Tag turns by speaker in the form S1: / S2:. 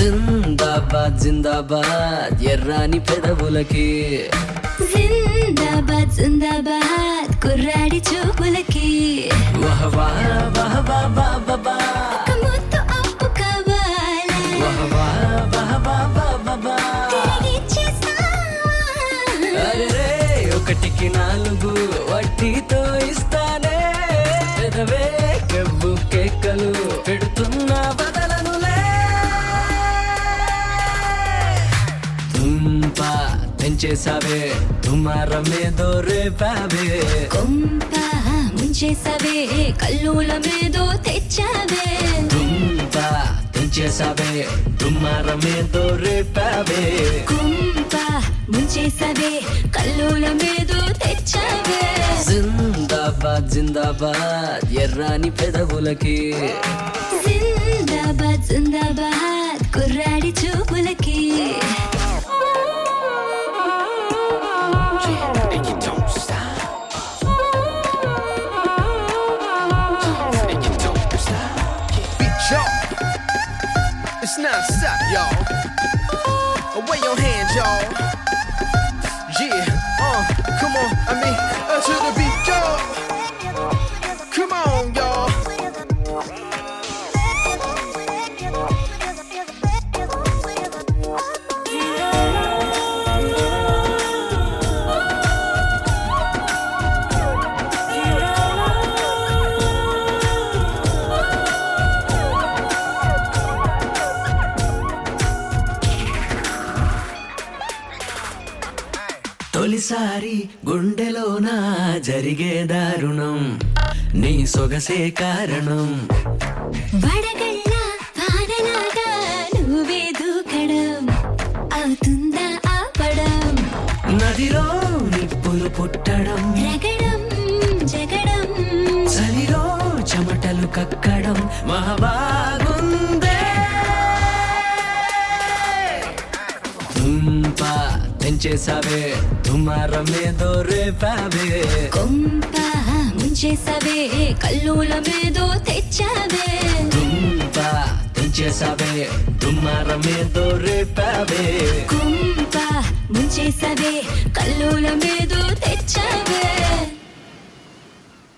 S1: జిందాబాద్ జిందాబాద్ ఎర్రాని పెదవులకి
S2: జిందాబాద్ జిందాబాద్ కుర్రాడి చూపులకి
S1: వహ వహ వహ వహ వహ వహ వహ.
S2: ఒక ముద్దు అప్పు కావాలా
S1: వహ వహ వహ వహ వహ వహ.
S2: తిరిగిచ్చేస్తావా?
S1: అరెరే ఒకటికి నాలుగు వడ్డీతో ఇస్తానే పెదవే కెవ్వు కేకలు పెడుతున్నా బదలనులే తుంప తెంచేసావే తుమారమేదో రేపావే
S2: కొంప ముంచేసావే కల్లుల మీదో తెచ్చావే
S1: తుంప తెంచేసావే తుమారమేదో రేపావే
S2: కుంప ముంచేసావే కల్లుల మీదో తెచ్చావే
S1: జిందాబాద్ జిందాబాద్ ఎర్రాని పెదవులకి
S2: జిందాబాద్ జిందాబాద్ కుర్రాడి చూపులకి
S3: And you don't stop. And you don't stop.
S4: Bitch, y'all. It's non-stop, y'all. Away your hands, y'all. Yeah, uh, come on, I mean, uh, to the beat, y'all. Come on, y'all.
S1: తొలిసారి గుండెలోన జరిగే దారుణం నీ సొగసే కారణం
S2: వడగళ్ళ వానలాగా నువ్వే దూకడం అవుతుందా ఆపడం
S1: నదిలో నిప్పులు పుట్టడం
S2: రగడం జగడం
S1: చలిలో చెమటలు కక్కడం మహాబాగుందే తుంప తెంచేసావే తుమారమేదో రేపావే
S2: కొంప ముంచేసావే కల్లుల మీదో తెచ్చావే
S1: తుంప తెంచేసావే తుమారమేదో రేపావే
S2: కుంప ముంచేసావే కల్లుల మీదో తెచ్చావే